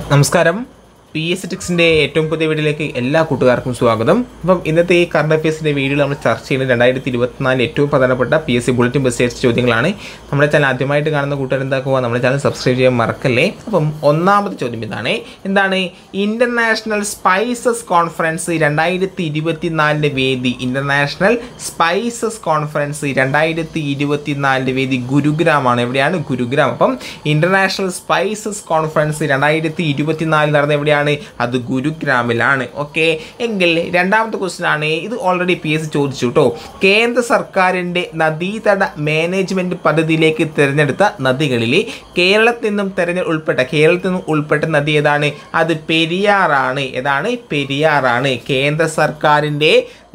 നമസ്കാരം P S ടിക്സിൻ്റെ ഏറ്റവും പുതിയ വീഡിയോയിലേക്ക് എല്ലാ കൂട്ടുകാർക്കും സ്വാഗതം അപ്പം ഇന്നത്തെ ഈ കറണ്ട് അഫയേഴ്സിൻ്റെ വീഡിയോയിൽ നമ്മൾ ചർച്ച ചെയ്യുന്നത് രണ്ടായിരത്തി ഇരുപത്തിനാലിൽ ഏറ്റവും പ്രധാനപ്പെട്ട P S C bulletin busters ചോദ്യങ്ങളാണ് നമ്മുടെ ചാനൽ ആദ്യമായിട്ട് കാണുന്ന കൂട്ടുകാർ എന്താക്കുക നമ്മുടെ ചാനൽ സബ്സ്ക്രൈബ് ചെയ്യാൻ മറക്കല്ലേ അപ്പം ഒന്നാമത്തെ ചോദ്യം ഇതാണ് എന്താണ് ഇൻ്റർനാഷണൽ സ്പൈസസ് കോൺഫറൻസ് രണ്ടായിരത്തി ഇരുപത്തിനാലിൻ്റെ വേദി ഇൻ്റർനാഷണൽ സ്പൈസസ് കോൺഫറൻസ് രണ്ടായിരത്തി ഇരുപത്തിനാലിൻ്റെ വേദി ഗുരുഗ്രാമാണ് എവിടെയാണ് ഗുരുഗ്രാം അപ്പം ഇൻ്റർനാഷണൽ സ്പൈസസ് കോൺഫറൻസ് രണ്ടായിരത്തി ഇരുപത്തിനാലിൽ നടന്ന എവിടെയാണ് അത് ഗുരുഗ്രാമിലാണ് ഓക്കെ എങ്കിൽ രണ്ടാമത്തെ ക്വസ്റ്റ്യൻ ആണ് ഇത് ഓൾറെഡി പി എസ് ചോദിച്ചു കേട്ടോ കേന്ദ്ര സർക്കാരിൻ്റെ നദീതട മാനേജ്മെൻറ്റ് പദ്ധതിയിലേക്ക് തിരഞ്ഞെടുത്ത നദികളിൽ കേരളത്തിൽ നിന്നും തിരഞ്ഞെ ഉൾപ്പെട്ട കേരളത്തിൽ നിന്നും ഉൾപ്പെട്ട നദി ഏതാണ് അത് പെരിയാറാണ് ഏതാണ് പെരിയാറാണ് കേന്ദ്ര സർക്കാരിൻ്റെ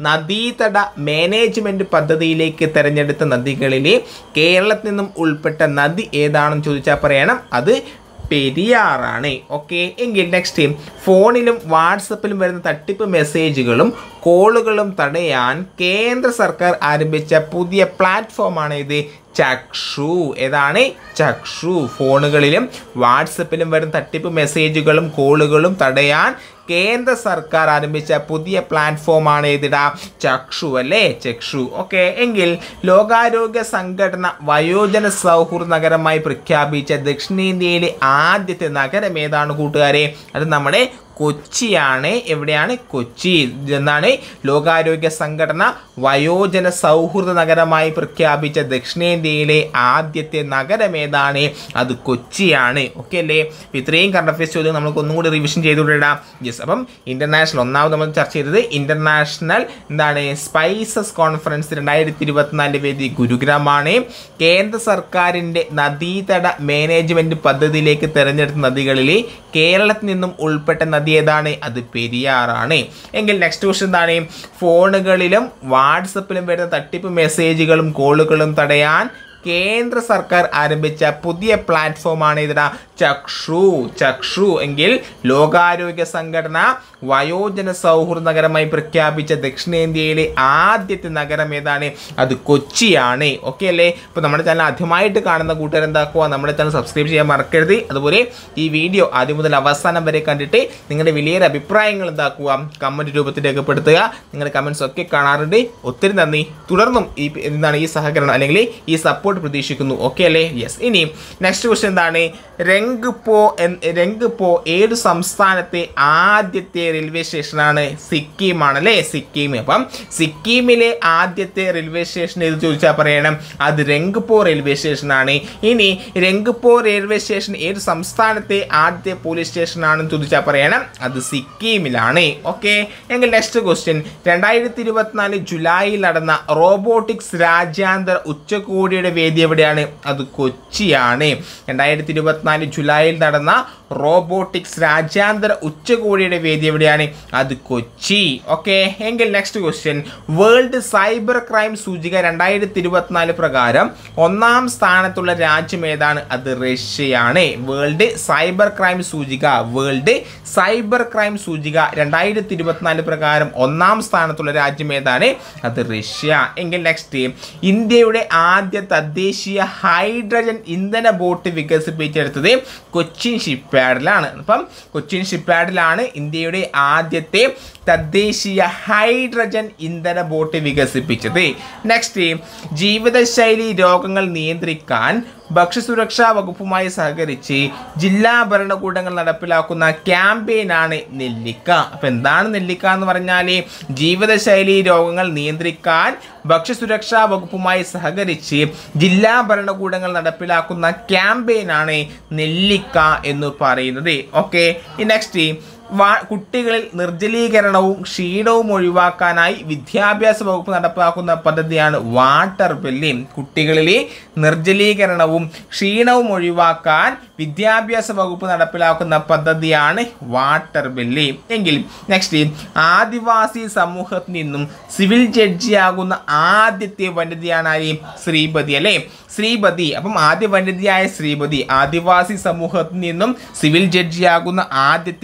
നദീതട മാനേജ്മെൻറ്റ് പദ്ധതിയിലേക്ക് തിരഞ്ഞെടുത്ത നദികളിൽ കേരളത്തിൽ നിന്നും ഉൾപ്പെട്ട നദി ഏതാണെന്ന് ചോദിച്ചാൽ പറയണം അത് പെരിയാറാണ് ഓക്കെ എങ്കിൽ നെക്സ്റ്റ് ഫോണിലും വാട്സപ്പിലും വരുന്ന തട്ടിപ്പ് മെസ്സേജുകളും കോളുകളും തടയാൻ കേന്ദ്ര സർക്കാർ ആരംഭിച്ച പുതിയ പ്ലാറ്റ്ഫോമാണ് ഇത് ചക്ഷു ഏതാണ് ചക്ഷു ഫോണുകളിലും വാട്സപ്പിലും വരുന്ന തട്ടിപ്പ് മെസ്സേജുകളും കോളുകളും തടയാൻ കേന്ദ്ര സർക്കാർ ആരംഭിച്ച പുതിയ പ്ലാറ്റ്ഫോമാണ് ഏതിടാ ചക്ഷു അല്ലേ ചക്ഷു ഓക്കെ എങ്കിൽ ലോകാരോഗ്യ സംഘടന വയോജന സൗഹൃദ നഗരമായി പ്രഖ്യാപിച്ച ദക്ഷിണേന്ത്യയിലെ ആദ്യത്തെ നഗരം ഏതാണ് കൂട്ടുകാരെ അത് നമ്മുടെ കൊച്ചിയാണ് എവിടെയാണ് കൊച്ചി എന്നാണ് ലോകാരോഗ്യ സംഘടന വയോജന സൗഹൃദ നഗരമായി പ്രഖ്യാപിച്ച ദക്ഷിണേന്ത്യയിലെ ആദ്യത്തെ നഗരം ഏതാണ് അത് കൊച്ചിയാണ് ഓക്കെ അല്ലേ അപ്പോൾ ഇത്രയും കറണ്ട് അഫയേഴ്സ് ചോദ്യം നമുക്ക് ഒന്നും കൂടി റിവിഷൻ ചെയ്തുകൊണ്ടിടാം യെസ് അപ്പം ഇന്റർനാഷണൽ ഒന്നാമത് നമ്മൾ ചർച്ച ചെയ്തത് ഇന്റർനാഷണൽ എന്താണ് സ്പൈസസ് കോൺഫറൻസ് രണ്ടായിരത്തി ഇരുപത്തിനാലിൻ്റെ വേദി ഗുരുഗ്രാമാണ് കേന്ദ്ര സർക്കാരിൻ്റെ നദീതട മാനേജ്മെൻറ്റ് പദ്ധതിയിലേക്ക് തിരഞ്ഞെടുത്ത നദികളിൽ കേരളത്തിൽ നിന്നും ഉൾപ്പെട്ട നദി ഏതാണ് അത് പെരിയാറാണ് എങ്കിൽ നെക്സ്റ്റ് ക്വസ്റ്റ്യൻ എന്താണ് ഫോണുകളിലും വാട്സപ്പിലും വരുന്ന തട്ടിപ്പ് മെസ്സേജുകളും കോളുകളും തടയാൻ കേന്ദ്ര സർക്കാർ ആരംഭിച്ച പുതിയ പ്ലാറ്റ്ഫോമാണ് ഇതിടാ ചക്ഷു ചക്ഷു എങ്കിൽ ലോകാരോഗ്യ സംഘടന വയോജന സൗഹൃദ നഗരമായി പ്രഖ്യാപിച്ച ദക്ഷിണേന്ത്യയിലെ ആദ്യത്തെ നഗരം ഏതാണ് അത് കൊച്ചിയാണ് ഓക്കെ അല്ലേ ഇപ്പോൾ നമ്മുടെ ചാനൽ ആദ്യമായിട്ട് കാണുന്ന കൂട്ടുകാർ എന്താക്കുക നമ്മുടെ ചാനൽ സബ്സ്ക്രൈബ് ചെയ്യാൻ മറക്കരുത് അതുപോലെ ഈ വീഡിയോ ആദ്യം മുതൽ അവസാനം വരെ കണ്ടിട്ട് നിങ്ങളുടെ വലിയൊരു അഭിപ്രായങ്ങൾ എന്താക്കുക കമൻറ്റ് രൂപത്തിൽ രേഖപ്പെടുത്തുക നിങ്ങളുടെ കമൻസ് ഒക്കെ കാണാറുണ്ട് ഒത്തിരി നന്ദി തുടർന്നും ഈ എന്താണ് ഈ സഹകരണം അല്ലെങ്കിൽ ഈ സപ്പോർട്ട് പ്രതീക്ഷിക്കുന്നു ഓക്കെ അല്ലേ യെസ് ഇനി നെക്സ്റ്റ് ക്വസ്റ്റ്യൻ എന്താണ് രംഗ് പോ രംഗ് പോ ഏത് സംസ്ഥാനത്തെ ആദ്യത്തെ റെയിൽവേ സ്റ്റേഷനാണ് സിക്കിമാണ് അല്ലേ സിക്കിം അപ്പം സിക്കിമിലെ ആദ്യത്തെ റെയിൽവേ സ്റ്റേഷൻ ഏത് ചോദിച്ചാൽ പറയണം അത് രംഗ്പോ റെയിൽവേ സ്റ്റേഷനാണ് ഇനി രംഗ്പോ റെയിൽവേ സ്റ്റേഷൻ ഏത് സംസ്ഥാനത്തെ ആദ്യത്തെ പോലീസ് സ്റ്റേഷനാണെന്ന് ചോദിച്ചാൽ പറയണം അത് സിക്കിമിലാണ് ഓക്കെ എങ്കിൽ നെക്സ്റ്റ് ക്വസ്റ്റ്യൻ രണ്ടായിരത്തി ഇരുപത്തിനാല് ജൂലൈയിൽ നടന്ന റോബോട്ടിക്സ് രാജ്യാന്തര ഉച്ചകോടിയുടെ വേദി എവിടെയാണ് അത് കൊച്ചിയാണ് രണ്ടായിരത്തി ഇരുപത്തിനാല് ജൂലൈയിൽ നടന്ന റോബോട്ടിക്സ് രാജ്യാന്തര ഉച്ചകോടിയുടെ വേദി എവിടെയാണ് അത് കൊച്ചി ഓക്കെ എങ്കിൽ next question world cyber crime സൂചിക രണ്ടായിരത്തി ഇരുപത്തിനാല് പ്രകാരം ഒന്നാം സ്ഥാനത്തുള്ള രാജ്യം ഏതാണ് അത് റഷ്യയാണ് വേൾഡ് സൈബർ ക്രൈം സൂചിക വേൾഡ് സൈബർ ക്രൈം സൂചിക രണ്ടായിരത്തി ഇരുപത്തിനാല് പ്രകാരം ഒന്നാം സ്ഥാനത്തുള്ള രാജ്യം ഏതാണ് അത് റഷ്യ എങ്കിൽ നെക്സ്റ്റ് ഇന്ത്യയുടെ ആദ്യ തദ്ദേശീയ ഹൈഡ്രജൻ ഇന്ധന ബോട്ട് വികസിപ്പിച്ചെടുത്തത് കൊച്ചിൻ ഷിപ്പ് യാർഡിലാണ് അപ്പം കൊച്ചിൻ ഷിപ്പ് യാർഡിലാണ് ഇന്ത്യയുടെ ആദ്യത്തെ തദ്ദേശീയ ഹൈഡ്രജൻ ഇന്ധന ബോട്ട് വികസിപ്പിച്ചത് നെക്സ്റ്റ് ജീവിതശൈലി രോഗങ്ങൾ നിയന്ത്രിക്കാൻ ഭക്ഷ്യസുരക്ഷാ വകുപ്പുമായി സഹകരിച്ച് ജില്ലാ ഭരണകൂടങ്ങൾ നടപ്പിലാക്കുന്ന ക്യാമ്പയിനാണ് നെല്ലിക്ക അപ്പം എന്താണ് നെല്ലിക്ക എന്ന് പറഞ്ഞാൽ ജീവിതശൈലി രോഗങ്ങൾ നിയന്ത്രിക്കാൻ ഭക്ഷ്യസുരക്ഷാ വകുപ്പുമായി സഹകരിച്ച് ജില്ലാ ഭരണകൂടങ്ങൾ നടപ്പിലാക്കുന്ന ക്യാമ്പയിനാണ് നെല്ലിക്ക എന്ന് പറയുന്നത് ഓക്കെ നെക്സ്റ്റ് വാ കുട്ടികളിൽ നിർജ്ജലീകരണവും ക്ഷീണവും ഒഴിവാക്കാനായി വിദ്യാഭ്യാസ വകുപ്പ് നടപ്പാക്കുന്ന പദ്ധതിയാണ് വാട്ടർ ബെല്ലി കുട്ടികളിലെ നിർജ്ജലീകരണവും ക്ഷീണവും ഒഴിവാക്കാൻ വിദ്യാഭ്യാസ വകുപ്പ് നടപ്പിലാക്കുന്ന പദ്ധതിയാണ് വാട്ടർ ബെല്ലി എങ്കിൽ നെക്സ്റ്റ് ആദിവാസി സമൂഹത്തിൽ നിന്നും സിവിൽ ജഡ്ജിയാകുന്ന ആദ്യത്തെ വനിതയാണ് ആര് ശ്രീപതി അല്ലേ ശ്രീപതി അപ്പം ആദ്യ വനിതയായ ശ്രീപതി ആദിവാസി സമൂഹത്തിൽ നിന്നും സിവിൽ ജഡ്ജിയാകുന്ന ആദ്യത്തെ വനിതയായ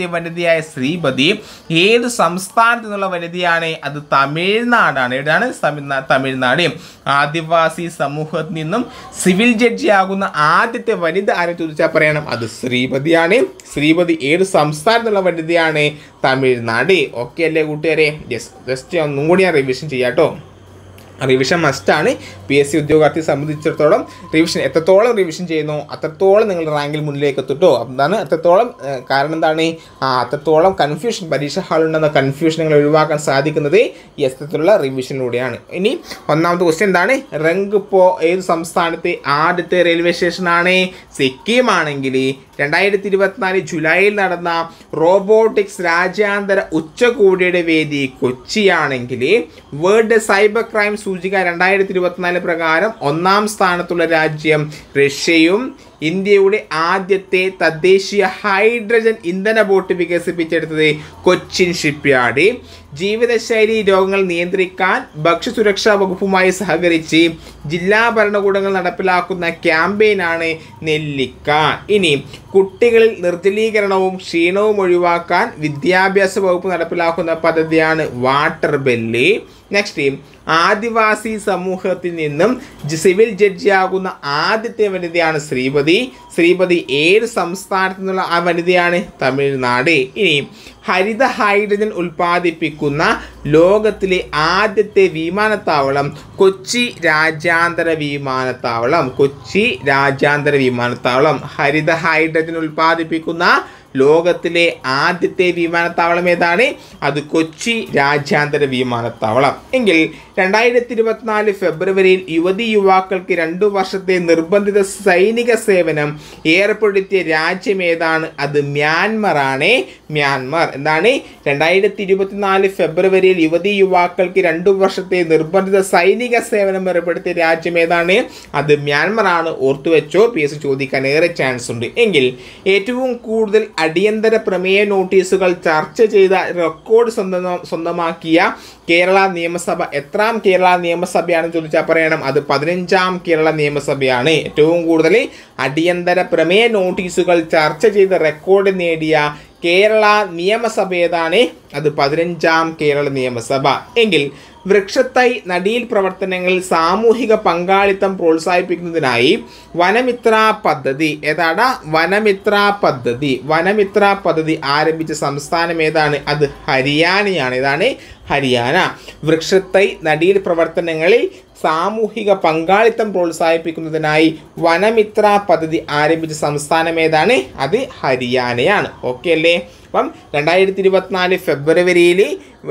വനിതയായ ശ്രീപതി ഏത് സംസ്ഥാനത്തു നിന്നുള്ള വനിതയാണ് അത് തമിഴ്നാടാണ് എവിടെയാണ് തമിഴ്നാ- തമിഴ്നാട് ആദിവാസി സമൂഹത്തിൽ നിന്നും സിവിൽ ജഡ്ജിയാകുന്ന ആദ്യത്തെ വനിത ആരെ ചോദിച്ചാൽ പറയണം അത് ശ്രീപതിയാണ് ശ്രീപതി ഏത് സംസ്ഥാനത്തുള്ള വനിതയാണ് തമിഴ്നാട് ഓക്കെ അല്ലേ കൂട്ടുകാരെ യെസ് ജസ്റ്റ് ഒന്നും കൂടി ഞാൻ റിവിഷൻ ചെയ്യാം കേട്ടോ റിവിഷൻ മസ്റ്റാണ് പി എസ് സി ഉദ്യോഗാർത്ഥിയെ സംബന്ധിച്ചിടത്തോളം റിവിഷൻ എത്രത്തോളം റിവിഷൻ ചെയ്യുന്നു അത്രത്തോളം നിങ്ങൾ റാങ്കിൽ മുന്നിലേക്ക് എത്തിട്ടോ എന്താണ് അത്രത്തോളം ഏഹ്, കാരണം എന്താണ് ആ അത്രത്തോളം കൺഫ്യൂഷൻ പരീക്ഷ ഹാളുണ്ടെന്ന കൺഫ്യൂഷൻ നിങ്ങൾ ഒഴിവാക്കാൻ സാധിക്കുന്നത് ഈ എത്തരത്തിലുള്ള റിവിഷനിലൂടെയാണ് ഇനി ഒന്നാമത്തെ ക്വസ്റ്റ്യൻ എന്താണ് റങ്ക് ഇപ്പോൾ ഏത് സംസ്ഥാനത്തെ ആദ്യത്തെ റെയിൽവേ സ്റ്റേഷനാണ് സിക്കിം ആണെങ്കിൽ രണ്ടായിരത്തി ഇരുപത്തിനാല് ജൂലൈയിൽ നടന്ന റോബോട്ടിക്സ് രാജ്യാന്തര ഉച്ചകോടിയുടെ വേദി കൊച്ചിയാണെങ്കിൽ വേൾഡ് സൈബർ ക്രൈം സൂചിക രണ്ടായിരത്തി ഇരുപത്തിനാല് പ്രകാരം ഒന്നാം സ്ഥാനത്തുള്ള രാജ്യം റഷ്യയും ഇന്ത്യയുടെ ആദ്യത്തെ തദ്ദേശീയ ഹൈഡ്രജൻ ഇന്ധന ബോട്ട് വികസിപ്പിച്ചെടുത്തത് കൊച്ചിൻ ഷിപ്പ്യാർഡ് ജീവിതശൈലി രോഗങ്ങൾ നിയന്ത്രിക്കാൻ ഭക്ഷ്യസുരക്ഷാ വകുപ്പുമായി സഹകരിച്ച് ജില്ലാ ഭരണകൂടങ്ങൾ നടപ്പിലാക്കുന്ന ക്യാമ്പയിനാണ് നെല്ലിക്ക ഇനി കുട്ടികളിൽ നിർജ്ജലീകരണവും ക്ഷീണവും ഒഴിവാക്കാൻ വിദ്യാഭ്യാസ വകുപ്പ് നടപ്പിലാക്കുന്ന പദ്ധതിയാണ് വാട്ടർ ബെല്ല് നെക്സ്റ്റ് ആദിവാസി സമൂഹത്തിൽ നിന്നും ജ- സിവിൽ ജഡ്ജിയാകുന്ന ആദ്യത്തെ വനിതയാണ് ശ്രീപതി ശ്രീപതി ഏത് സംസ്ഥാനത്തു നിന്നുള്ള ആ വനിതയാണ് തമിഴ്നാട് ഇനി ഹരിത ഹൈഡ്രജൻ ഉൽപ്പാദിപ്പിക്കുന്ന ലോകത്തിലെ ആദ്യത്തെ വിമാനത്താവളം കൊച്ചി രാജ്യാന്തര വിമാനത്താവളം കൊച്ചി രാജ്യാന്തര വിമാനത്താവളം ഹരിത ഹൈഡ്രജൻ ഉൽപ്പാദിപ്പിക്കുന്ന ലോകത്തിലെ ആദ്യത്തെ വിമാനത്താവളം ഏതാണ് അത് കൊച്ചി രാജ്യാന്തര വിമാനത്താവളം എങ്കിൽ രണ്ടായിരത്തി ഇരുപത്തിനാല് ഫെബ്രുവരിയിൽ യുവതി യുവാക്കൾക്ക് രണ്ടു വർഷത്തെ നിർബന്ധിത സൈനിക സേവനം ഏർപ്പെടുത്തിയ രാജ്യം ഏതാണ് അത് മ്യാൻമർ ആണ് മ്യാൻമർ എന്താണ് രണ്ടായിരത്തി ഇരുപത്തിനാല് ഫെബ്രുവരിയിൽ യുവതി യുവാക്കൾക്ക് രണ്ടു വർഷത്തെ നിർബന്ധിത സൈനിക സേവനം ഏർപ്പെടുത്തിയ രാജ്യം ഏതാണ് അത് മ്യാൻമർ ആണ് ഓർത്തുവെച്ചോ പി എസ് ചോദിക്കാൻ ഏറെ ചാൻസ് ഉണ്ട് എങ്കിൽ ഏറ്റവും കൂടുതൽ അടിയന്തര പ്രമേയ നോട്ടീസുകൾ ചർച്ച ചെയ്ത റെക്കോർഡ് സ്വന്തം സ്വന്തമാക്കിയ കേരള നിയമസഭ എത്രാം കേരള നിയമസഭയാണെന്ന് ചോദിച്ചാൽ പറയണം അത് പതിനഞ്ചാം കേരള നിയമസഭയാണ് ഏറ്റവും കൂടുതൽ അടിയന്തര പ്രമേയ നോട്ടീസുകൾ ചർച്ച ചെയ്ത റെക്കോർഡ് നേടിയ കേരള നിയമസഭ ഏതാണ് അത് പതിനഞ്ചാം കേരള നിയമസഭ എങ്കിൽ വൃക്ഷത്തൈ നടീൽ പ്രവർത്തനങ്ങളിൽ സാമൂഹിക പങ്കാളിത്തം പ്രോത്സാഹിപ്പിക്കുന്നതിനായി വനമിത്ര പദ്ധതി ഏതാടാ വനമിത്ര പദ്ധതി വനമിത്ര പദ്ധതി ആരംഭിച്ച സംസ്ഥാനം ഏതാണ് അത് ഹരിയാനയാണ് ഏതാണ് ഹരിയാന വൃക്ഷത്തൈ നടീൽ പ്രവർത്തനങ്ങളിൽ സാമൂഹിക പങ്കാളിത്തം പ്രോത്സാഹിപ്പിക്കുന്നതിനായി വനമിത്ര പദ്ധതി ആരംഭിച്ച സംസ്ഥാനം ഏതാണ് അത് ഹരിയാനയാണ് ഓക്കെ അല്ലേ അപ്പം രണ്ടായിരത്തി ഇരുപത്തിനാല് ഫെബ്രുവരിയിൽ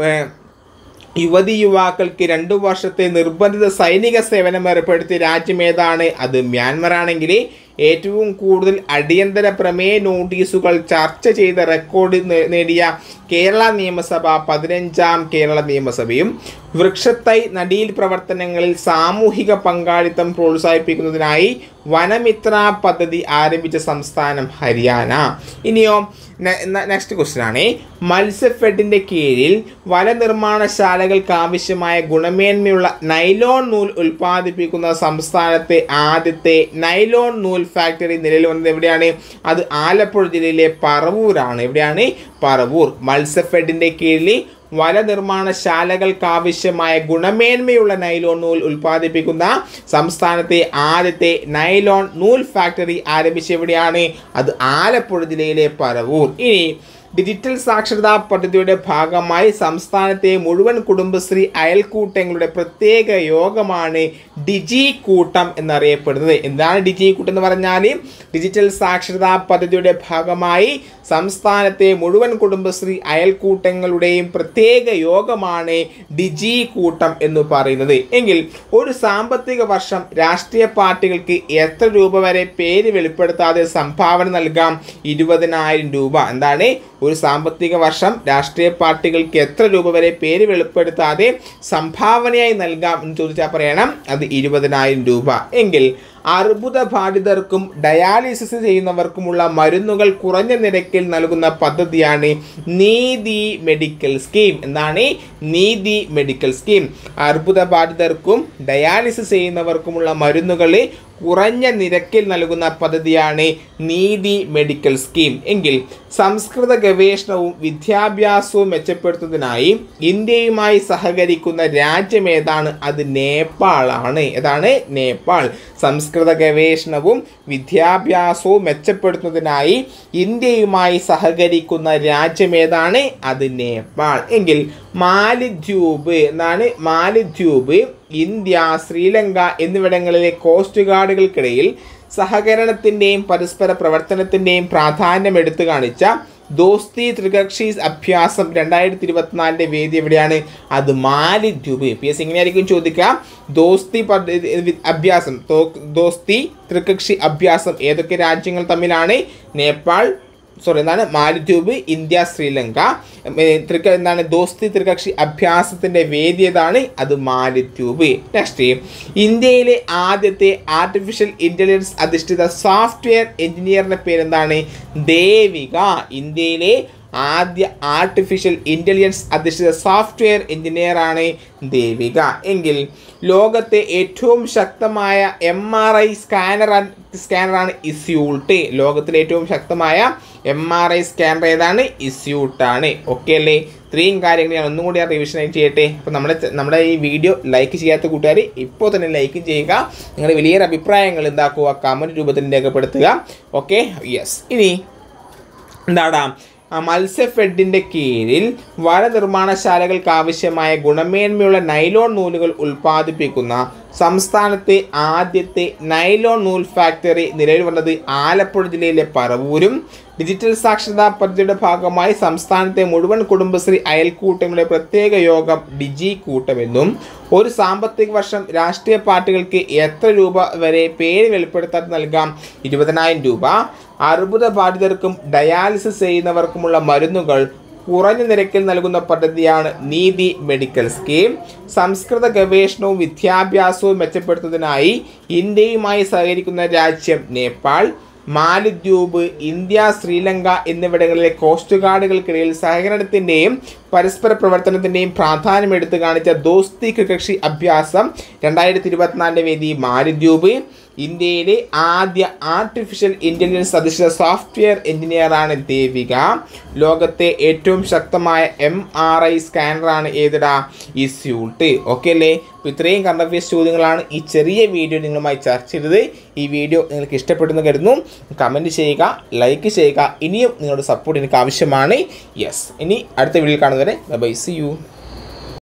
യുവതി യുവാക്കൾക്ക് രണ്ടു വർഷത്തെ നിർബന്ധിത സൈനിക സേവനം ഏർപ്പെടുത്തിയ രാജ്യം ഏതാണ് അത് മ്യാൻമർ ആണെങ്കിൽ ഏറ്റവും കൂടുതൽ അടിയന്തര പ്രമേയ നോട്ടീസുകൾ ചർച്ച ചെയ്ത റെക്കോർഡ് നേ- നേടിയ കേരള നിയമസഭ പതിനഞ്ചാം കേരള നിയമസഭയും വൃക്ഷത്തൈ നടീൽ പ്രവർത്തനങ്ങളിൽ സാമൂഹിക പങ്കാളിത്തം പ്രോത്സാഹിപ്പിക്കുന്നതിനായി വനമിത്ര പദ്ധതി ആരംഭിച്ച സംസ്ഥാനം ഹരിയാന ഇനിയോ നെക്സ്റ്റ് ക്വസ്റ്റ്യൻ ആണ് മത്സ്യഫെഡിന്റെ കീഴിൽ വനനിർമ്മാണശാലകൾക്ക് ആവശ്യമായ ഗുണമേന്മയുള്ള നൈലോൺ നൂൽ ഉൽപ്പാദിപ്പിക്കുന്ന സംസ്ഥാനത്തെ ആദ്യത്തെ നൈലോൺ നൂൽ ഫാക്ടറി നിലവിൽ വന്നത് എവിടെയാണ് അത് ആലപ്പുഴ ജില്ലയിലെ പറവൂരാണ് എവിടെയാണ് പറവൂർ മത്സ്യഫെഡിന്റെ കീഴിൽ വനനിർമ്മാണശാലകൾക്ക് ആവശ്യമായ ഗുണമേന്മയുള്ള നൈലോൺ നൂൽ ഉൽപ്പാദിപ്പിക്കുന്ന സംസ്ഥാനത്തെ ആദ്യത്തെ നൈലോൺ നൂൽ ഫാക്ടറി ആരംഭിച്ച എവിടെയാണ് അത് ആലപ്പുഴ ജില്ലയിലെ പറവൂർ ഇനി ഡിജിറ്റൽ സാക്ഷരതാ പദ്ധതിയുടെ ഭാഗമായി സംസ്ഥാനത്തെ മുഴുവൻ കുടുംബശ്രീ അയൽക്കൂട്ടങ്ങളുടെ പ്രത്യേക യോഗമാണ് ഡിജി കൂട്ടം എന്നറിയപ്പെടുന്നത് എന്താണ് ഡിജി കൂട്ടം എന്ന് പറഞ്ഞാൽ ഡിജിറ്റൽ സാക്ഷരതാ പദ്ധതിയുടെ ഭാഗമായി സംസ്ഥാനത്തെ മുഴുവൻ കുടുംബശ്രീ അയൽക്കൂട്ടങ്ങളുടെയും പ്രത്യേക യോഗമാണ് ഡിജി കൂട്ടം എന്ന് പറയുന്നത് എങ്കിൽ ഒരു സാമ്പത്തിക വർഷം രാഷ്ട്രീയ പാർട്ടികൾക്ക് എത്ര രൂപ വരെ പേര് വെളിപ്പെടുത്താതെ സംഭാവന നൽകാം ഇരുപതിനായിരം രൂപ എന്താണ് ഒരു സാമ്പത്തിക വർഷം രാഷ്ട്രീയ പാർട്ടികൾക്ക് എത്ര രൂപ വരെ പേര് വെളിപ്പെടുത്താതെ സംഭാവനയായി നൽകാം എന്ന് ചോദിച്ചാൽ പറയണം അത് ഇരുപതിനായിരം രൂപ എങ്കിൽ അർബുദ ബാധിതർക്കും ഡയാലിസിസ് ചെയ്യുന്നവർക്കുമുള്ള മരുന്നുകൾ കുറഞ്ഞ നിരക്കിൽ നൽകുന്ന പദ്ധതിയാണ് നീതി മെഡിക്കൽ സ്കീം എന്താണ് നീതി മെഡിക്കൽ സ്കീം അർബുദ ബാധിതർക്കും ഡയാലിസിസ് ചെയ്യുന്നവർക്കുമുള്ള മരുന്നുകൾ കുറഞ്ഞ നിരക്കിൽ നൽകുന്ന പദ്ധതിയാണ് നീതി മെഡിക്കൽ സ്കീം എങ്കിൽ സംസ്കൃത ഗവേഷണവും വിദ്യാഭ്യാസവും മെച്ചപ്പെടുത്തുന്നതിനായി ഇന്ത്യയുമായി സഹകരിക്കുന്ന രാജ്യം ഏതാണ് അത് നേപ്പാളാണ് ഏതാണ് നേപ്പാൾ സംസ്കൃത ഗവേഷണവും വിദ്യാഭ്യാസവും മെച്ചപ്പെടുത്തുന്നതിനായി ഇന്ത്യയുമായി സഹകരിക്കുന്ന രാജ്യം ഏതാണ് അത് നേപ്പാൾ എങ്കിൽ മാലിദ്വീപ് എന്നാണ് മാലിദ്വീപ് ഇന്ത്യ ശ്രീലങ്ക എന്നിവിടങ്ങളിലെ കോസ്റ്റ് ഗാർഡുകൾക്കിടയിൽ സഹകരണത്തിൻ്റെയും പരസ്പര പ്രവർത്തനത്തിൻ്റെയും പ്രാധാന്യം എടുത്തു കാണിച്ച ദോസ്തി ത്രികക്ഷി അഭ്യാസം രണ്ടായിരത്തി ഇരുപത്തിനാലിൻ്റെ വേദി എവിടെയാണ് അത് മാലിദ്വീപ് പി എസ് എങ്ങനെയായിരിക്കും ചോദിക്കുക ദോസ്തി പദ്ധതി അഭ്യാസം തോ- ദോസ്തി ത്രികക്ഷി അഭ്യാസം ഏതൊക്കെ രാജ്യങ്ങൾ തമ്മിലാണ് നേപ്പാൾ സോറി എന്താണ് മാലിദ്വീപ് ഇന്ത്യ ശ്രീലങ്ക ഏ, ത്രിക എന്താണ് ദോസ്തി ത്രികക്ഷി അഭ്യാസത്തിൻ്റെ വേദി ഏതാണ് അത് മാലിദ്വീപ് നെക്സ്റ്റ് ഇന്ത്യയിലെ ആദ്യത്തെ ആർട്ടിഫിഷ്യൽ ഇൻ്റലിജൻസ് അധിഷ്ഠിത സോഫ്റ്റ്വെയർ എഞ്ചിനീയറിൻ്റെ പേരെന്താണ് ദേവിക ഇന്ത്യയിലെ ആദ്യ ആർട്ടിഫിഷ്യൽ ഇൻ്റലിജൻസ് അധിഷ്ഠിത സോഫ്റ്റ്വെയർ എഞ്ചിനീയറാണ് ദേവിക എങ്കിൽ ലോകത്തെ ഏറ്റവും ശക്തമായ എം ആർ ഐ സ്കാനർ സ്കാനറാണ് ഇസ്യൂട്ട് ലോകത്തിലെ ഏറ്റവും ശക്തമായ എം ആർ ഐ സ്കാനർ ഏതാണ് ഇസ്യൂട്ടാണ് ഓക്കെ അല്ലേ ഇത്രയും കാര്യങ്ങൾ ഞാൻ ഒന്നും കൂടി ആ റിവിഷൻ ആയിട്ട് ചെയ്യട്ടെ അപ്പോൾ നമ്മുടെ നമ്മുടെ ഈ വീഡിയോ ലൈക്ക് ചെയ്യാത്ത കൂട്ടുകാർ ഇപ്പോൾ തന്നെ ലൈക്ക് ചെയ്യുക നിങ്ങളുടെ വലിയൊരു അഭിപ്രായങ്ങൾ എന്താക്കുക കമൻറ്റ് രൂപത്തിൽ രേഖപ്പെടുത്തുക ഓക്കെ യെസ് ഇനി എന്താടാ ആ മത്സ്യഫെഡിൻ്റെ കീഴിൽ വല നിർമ്മാണശാലകൾക്ക് ആവശ്യമായ ഗുണമേന്മയുള്ള നൈലോൺ നൂലുകൾ ഉൽപ്പാദിപ്പിക്കുന്ന സംസ്ഥാനത്തെ ആദ്യത്തെ നൈലോൺ നൂൽ ഫാക്ടറി നിലവിൽ വന്നത് ആലപ്പുഴ ജില്ലയിലെ പറവൂരും ഡിജിറ്റൽ സാക്ഷരതാ പദ്ധതിയുടെ ഭാഗമായി സംസ്ഥാനത്തെ മുഴുവൻ കുടുംബശ്രീ അയൽക്കൂട്ടങ്ങളുടെ പ്രത്യേക യോഗം ഡിജി കൂട്ടമെന്നും ഒരു സാമ്പത്തിക വർഷം രാഷ്ട്രീയ പാർട്ടികൾക്ക് എത്ര രൂപ വരെ പേര് വെളിപ്പെടുത്താതെ നൽകാം ഇരുപതിനായിരം രൂപ അർബുദ ബാധിതർക്കും ഡയാലിസിസ് ചെയ്യുന്നവർക്കുമുള്ള മരുന്നുകൾ കുറഞ്ഞ നിരക്കിൽ നൽകുന്ന പദ്ധതിയാണ് നീതി മെഡിക്കൽ സ്കീം സംസ്കൃത ഗവേഷണവും വിദ്യാഭ്യാസവും മെച്ചപ്പെടുത്തുന്നതിനായി ഇന്ത്യയുമായി സഹകരിക്കുന്ന രാജ്യം നേപ്പാൾ മാലിദ്വീപ് ഇന്ത്യ ശ്രീലങ്ക എന്നിവിടങ്ങളിലെ കോസ്റ്റ് ഗാർഡുകൾക്കിടയിൽ സഹകരണത്തിൻ്റെയും പരസ്പര പ്രവർത്തനത്തിൻ്റെയും പ്രാധാന്യം എടുത്തു കാണിച്ച ദോസ്തി കൃഷി അഭ്യാസം രണ്ടായിരത്തി ഇരുപത്തിനാലിൻ്റെ വേദി മാലിദ്വീപ് ഇന്ത്യയിലെ ആദ്യ ആർട്ടിഫിഷ്യൽ ഇൻ്റലിജൻസ് അധിഷ്ഠിത സോഫ്റ്റ്വെയർ എഞ്ചിനീയറാണ് ദേവിക ലോകത്തെ ഏറ്റവും ശക്തമായ എം ആർ ഐ സ്കാനറാണ് ഏതിടാ ഈ സ്യൂട്ട് ഓക്കെ അല്ലേ അപ്പോൾ ഇത്രയും കറണ്ട് അഫയേഴ്സ് ചോദ്യങ്ങളാണ് ഈ ചെറിയ വീഡിയോ നിങ്ങളുമായി ചർച്ച ചെയ്തത് ഈ വീഡിയോ നിങ്ങൾക്ക് ഇഷ്ടപ്പെടുന്നു കരുതുന്നു കമൻറ്റ് ചെയ്യുക ലൈക്ക് ചെയ്യുക ഇനിയും നിങ്ങളുടെ സപ്പോർട്ട് എനിക്ക് ആവശ്യമാണ് യെസ് ഇനി അടുത്ത വീഡിയോയിൽ കാണുന്നവരെ ബൈ സി യു